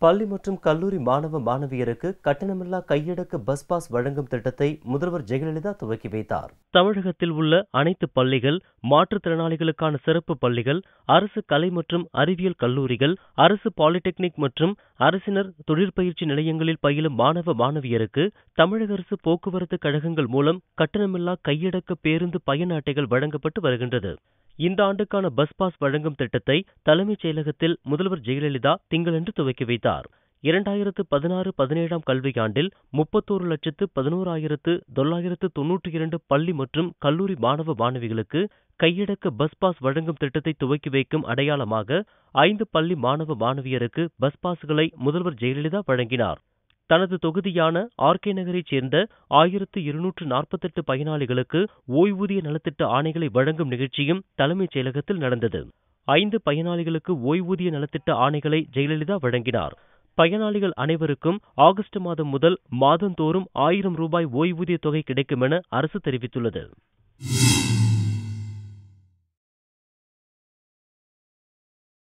பள்ளி மற்றும் கல்லூரி மாணவ மாணவியருக்கு கட்டணமில்லா கையடக்க பஸ் பாஸ் வழங்கும் திட்டத்தை முதல்வர் ஜெயலலிதா துவக்கி வைத்தார் தமிழகத்தில் உள்ள அனைத்து பள்ளிகள் மாற்றுத்திறனாளிகளுக்கான சிறப்பு பள்ளிகள் அரசு கலை மற்றும் அறிவியல் கல்லூரிகள் அரசு பாலிடெக்னிக் மற்றும் அரசினர் தொழிற்பயிற்சி நிலையங்களில் பயிலும் மாணவ மாணவியருக்கு தமிழக அரசு போக்குவரத்து கழகங்கள் மூலம் கட்டணமில்லா கையடக்க பேருந்து பயண அட்டைகள் வழங்கப்பட்டு வருகின்றது இந்த ஆண்டுக்கான பஸ் பாஸ் வழங்கும் திட்டத்தை தலைமைச் செயலகத்தில் முதல்வர் ஜெயலலிதா திங்களன்று துவக்கி வைத்தார் இரண்டாயிரத்து பதினாறு பதினேழாம் கல்வியாண்டில் முப்பத்தோரு லட்சத்து பதினோராயிரத்து தொள்ளாயிரத்து தொன்னூற்றி இரண்டு பள்ளி மற்றும் கல்லூரி மாணவ மாணவிகளுக்கு கையடக்க பஸ் பாஸ் வழங்கும் திட்டத்தை துவக்கி வைக்கும் அடையாளமாக ஐந்து பள்ளி மாணவ மாணவியருக்கு பஸ் பாஸ்களை முதல்வர் ஜெயலலிதா வழங்கினார் தனது தொகுதியான ஆர்கே நகரைச் சேர்ந்த ஆயிரத்து இருநூற்று நாற்பத்தெட்டு பயனாளிகளுக்கு ஓய்வூதிய நலத்திட்ட ஆணைகளை வழங்கும் நிகழ்ச்சியும் தலைமைச் செயலகத்தில் நடந்தது ஐந்து பயனாளிகளுக்கு ஓய்வூதிய நலத்திட்ட ஆணைகளை ஜெயலலிதா வழங்கினார் பயனாளிகள் அனைவருக்கும் ஆகஸ்ட் மாதம் முதல் மாதந்தோறும் ஆயிரம் ரூபாய் ஓய்வூதிய தொகை கிடைக்கும் என அரசு தெரிவித்துள்ளது